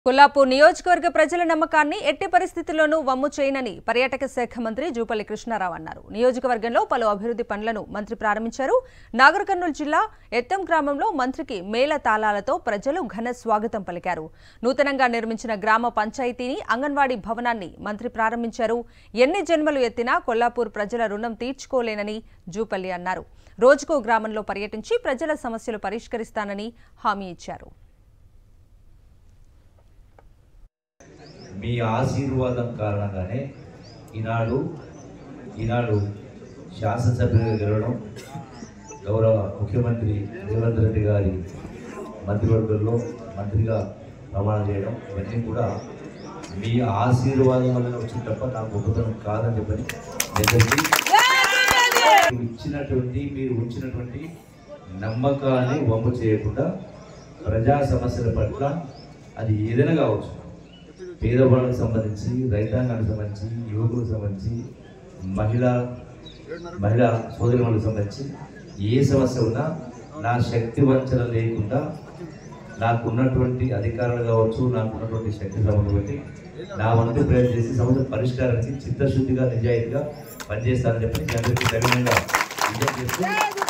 కొల్లాపూర్ నియోజకవర్గ ప్రజల నమ్మకాన్ని ఎట్టి పరిస్థితుల్లోనూ వమ్ము చేయనని పర్యాటక శాఖ మంత్రి జూపల్లి కృష్ణారావు అన్నారు నియోజకవర్గంలో పలు అభివృద్ధి పనులను మంత్రి ప్రారంభించారు నాగర్ కర్నూలు జిల్లా ఎత్తం గ్రామంలో మంత్రికి మేళ తాళాలతో ప్రజలు ఘన స్వాగతం పలికారు నూతనంగా నిర్మించిన గ్రామ పంచాయతీని అంగన్వాడీ భవనాన్ని మంత్రి ప్రారంభించారు ఎన్ని జన్మలు ఎత్తినా కొల్లాపూర్ ప్రజల రుణం తీర్చుకోలేనని జూపల్లి అన్నారు రోజుకో గ్రామంలో పర్యటించి ప్రజల సమస్యలు పరిష్కరిస్తానని హామీ ఇచ్చారు మీ ఆశీర్వాదం కారణంగానే ఈనాడు ఈనాడు శాసనసభ్యులుగా గెలవడం గౌరవ ముఖ్యమంత్రి రేవంత్ రెడ్డి గారి మంత్రివర్గంలో మంత్రిగా ప్రమాణం చేయడం ఇవన్నీ కూడా మీ ఆశీర్వాదం వల్ల వచ్చింది తప్ప నాకు గొప్పతనం కాదని చెప్పని అందరికీ మీరు ఇచ్చినటువంటి మీరు ఉంచినటువంటి నమ్మకాన్ని వమ్ము చేయకుండా ప్రజా సమస్యల పట్ల అది ఏదైనా కావచ్చు పేదవాళ్ళకు సంబంధించి రైతాంగానికి సంబంధించి యువకులకు సంబంధించి మహిళా మహిళా సోదరులకు సంబంధించి ఏ సమస్య ఉన్నా నా శక్తి వంచన లేకుండా నాకున్నటువంటి అధికారులు కావచ్చు నాకున్నటువంటి శక్తి సమస్య బట్టి నా వంతు ప్రయత్నం చేసి సమస్య పరిష్కారానికి చిత్తశుద్ధిగా నిజాయితీగా పనిచేస్తానని చెప్పి మీ అందరికీ ధన్యంగా విజ్ఞప్తి చేస్తూ